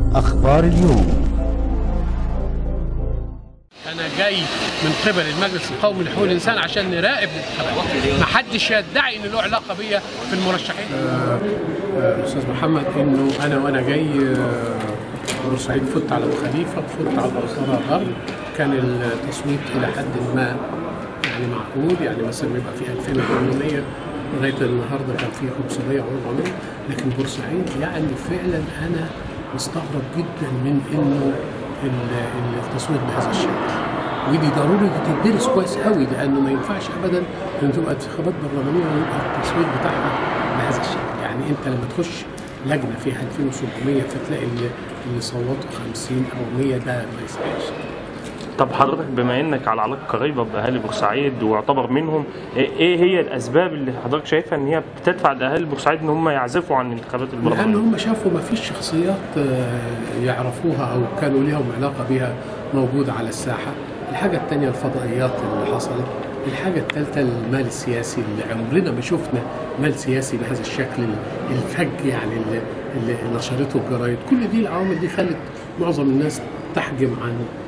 أخبار اليوم انا جاي من قبل المجلس القومي لحقوق الانسان عشان نراقب الانتخابات ما حدش يدعي ان له علاقه بيا في المرشحين استاذ محمد انه انا وانا جاي آه، بورسعيد فت على ابو خليفه فت على الاسره غرب كان التصويت الى حد ما يعني معقول يعني مثلا بيبقى في 2800 لغايه النهارده كان في 500 او 400 لكن بورسعيد يعني فعلا انا مستغرب جدا من انه ال- التصويت بهذا الشكل ودي ضروري تدرس كويس قوي لانه ما ينفعش ابدا ان تبقى انتخابات برلمانيه ويبقى التصويت بتاعها بهذا الشكل يعني انت لما تخش لجنه فيها 2700 فتلاقي اللي, اللي صوتوا 50 او 100 ده ما يصحش طب حضرتك بما انك على علاقه قريبه باهالي بورسعيد واعتبر منهم ايه هي الاسباب اللي حضرتك شايفها ان هي بتدفع الاهالي بورسعيد ان هم يعزفوا عن الانتخابات لان البرلمانيه؟ هم شافوا ما فيش شخصيات آه، يعرفوها او كانوا لهم علاقه بها موجوده على الساحه الحاجه الثانيه الفضائيات اللي حصلت الحاجة الثالثة المال السياسي اللي عمرنا ما شفنا مال سياسي بهذا الشكل الفج يعني اللي, اللي نشرته الجرايد كل دي العوامل دي خلت معظم الناس تحجم عن